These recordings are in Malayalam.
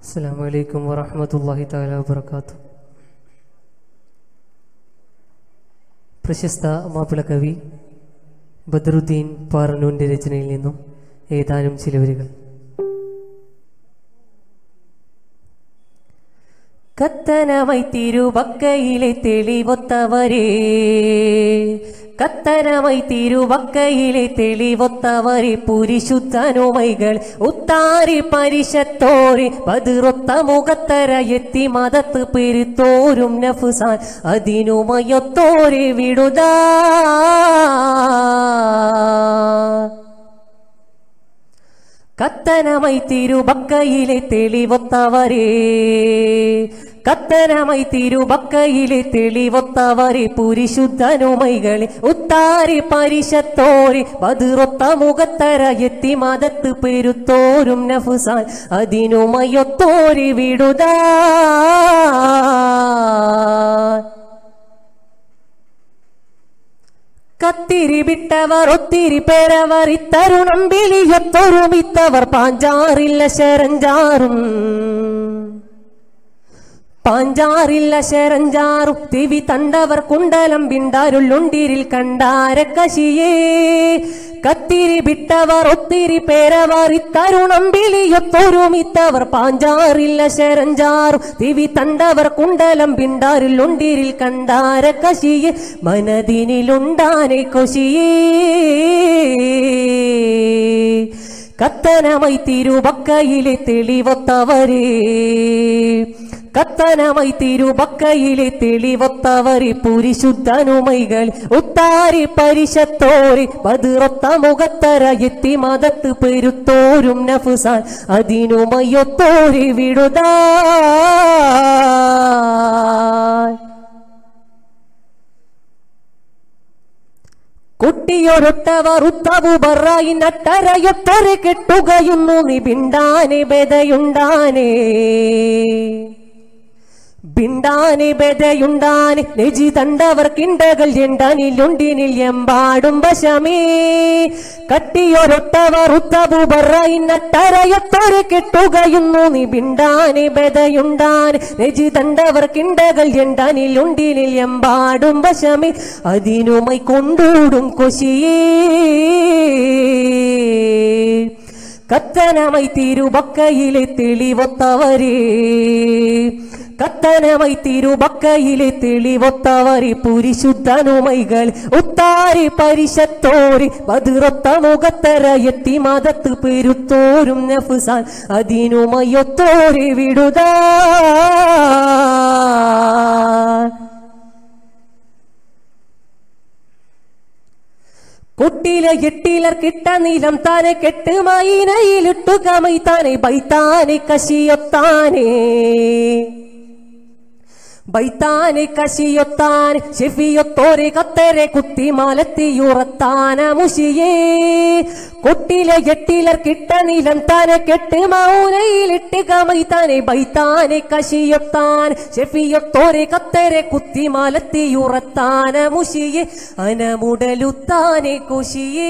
അസ്സാം വലൈക്കും വറഹമത്തല്ലാഹി താല വബർക്കാത്തു പ്രശസ്ത മാപ്പിള കവി ബദറുദ്ദീൻ പാറനൂന്റെ രചനയിൽ നിന്നും ഏതാനും ചില വരികൾ കത്തനമൈ തിരുവക്കയിലെ തെളിവൊത്തവരേ കത്തനമൈ തിരുവക്കയിലെ തെളിവൊത്തവരെ പുരിശുദ്ധനുമൈകൾ ഉത്താരി പരിശത്തോരെ പതിറൊത്ത മുഖത്തര എത്തി മതത്ത് പെരുത്തോരും നഫുസാൻ അതിനുമയൊത്തോരെ വിടുതാ കത്തനമൈ തിരുബക്കയിലെ തെളിവൊത്തവരേ കത്തനമൈ തിരുബക്കയിലെ തെളിവൊത്തവരെ പുരിശുദ്ധനുമൈകളെ ഉത്താരി പരിശത്തോരെ പതിറൊത്ത മുഖത്തര എത്തി മതത്ത് പെരുത്തോരും നഫുസാൻ അതിനുമയൊത്തോരെ വിടുതാ കത്തിരി വിട്ടവർ ഒത്തിരി പേരവർ ഇത്തരുണം വിളിയൊത്തൊരുമിത്തവർ പാഞ്ചാറില്ല ശരഞ്ചാറും പാഞ്ചാറില്ല ശരഞ്ചാറും തിവി തണ്ടവർ കുണ്ടലം ബിണ്ടാരുള്ളുണ്ടിരിൽ കണ്ടാരക്കശിയേ കത്തിരി വിട്ടവർ ഒത്തിരി പേരവർ ഇത്തരുണം വിളിയൊത്തൊരുമിത്തവർ പാഞ്ചാറില്ല ശരഞ്ചാറും തിവി തണ്ടവർ കുണ്ടലം ബിണ്ടാരുള്ളുണ്ടിരിൽ കണ്ടാരക്കശിയെ മനതിനിലുണ്ടാനെ കൊശിയേ കത്തനമൈ തിരുബക്കയിലെ തെളിവൊത്തവരേ കത്തനമൈ തിരുബക്കയിലെ തെളിവൊത്തവരെ പുരിശുദ്ധനുമൈകൾ ഉത്താരി പരിശത്തോരെ പതിറൊത്ത മുഖത്തര എത്തി മതത്ത് പെരുത്തോരും നഫുസാൻ അതിനുമയൊത്തോരെ വിടുതാ കുട്ടിയൊരൊട്ടവർ ഉത്തവു ബറായി നട്ടരയൊട്ടരെ കെട്ടുകയുന്നു നിബിണ്ടാനെ ബെതയുണ്ടാനേ ബിണ്ടാനെ ബെതയുണ്ടാനെ നെജി തണ്ടവർ കിണ്ടകൾ എണ്ടനിലുണ്ടിനിൽ എമ്പാടും വശമേ കട്ടിയൊരൊട്ടവർ ഉത്തവു ബറായി നട്ടരയൊട്ടരെ കെട്ടുകയുന്നു നീ ബിണ്ടാനെ ബെതയുണ്ടാനെ നെജി തണ്ടവർ കിണ്ടകൾ എണ്ടനിലുണ്ടിനിൽ എമ്പാടും വശമേ അതിനുമൈ കൊണ്ടൂടും കൊശിയേ കത്തനമൈ തിരുബക്കയിലെ തെളിവൊത്തവരേ കത്തനമൈ തിരുബക്കയിലെ തെളിവൊത്തവരെ പുരിശുദ്ധനുമൈകൾ ഉത്താരി പരിശത്തോരെ പതിറൊത്ത മുഖത്തര എത്തി മതത്ത് പെരുത്തോരും നഫുസാൻ അതിനുമയൊത്തോരെ വിടുതാ കുട്ടിലെ എട്ടിലർ കിട്ട നീലം താനെ കെട്ട് മൈനയിലിട്ടു കമൈ താനെ ബൈത്താനെ കശിയൊത്താനേ ബൈത്താനെ കശിയൊത്താൻ ഷെഫിയൊത്തോരെ കത്തരെ കുത്തി മലത്തിയുറത്താന മുഷിയേ കൊട്ടിലെ എട്ടിലർ കിട്ട നീലം താനെ കെട്ട് മൗനയിലിട്ട് കമൈ താനെ ബൈത്താനെ കശിയൊത്താൻ ഷെഫിയൊത്തോരെ കത്തരെ കുത്തി മലത്തിയുറത്താന മുഷിയേ അനമുടലുത്താനെ കുശിയേ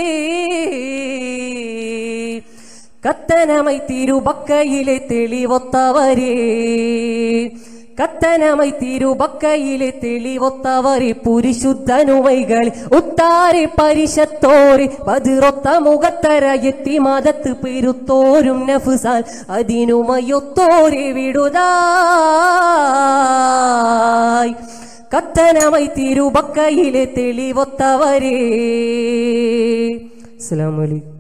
കത്തനമൈ തിരുബക്കയിലെ തെളിവൊത്തവരേ കത്തനമൈ തിരുബക്കയിലെ തെളിവൊത്തവരെ പുരിശുദ്ധനുമൈകൾ ഉത്താരി പരിശത്തോരെ പതിറൊത്ത മുഖത്തര എത്തി മതത്ത് പെരുത്തോരും നഫുസാൽ അതിനുമയൊത്തോരെ വിടുതായി കത്തനമൈ തിരുബക്കയിലെ തെളിവൊത്തവരേ അസ്സലാമു അലൈക്കും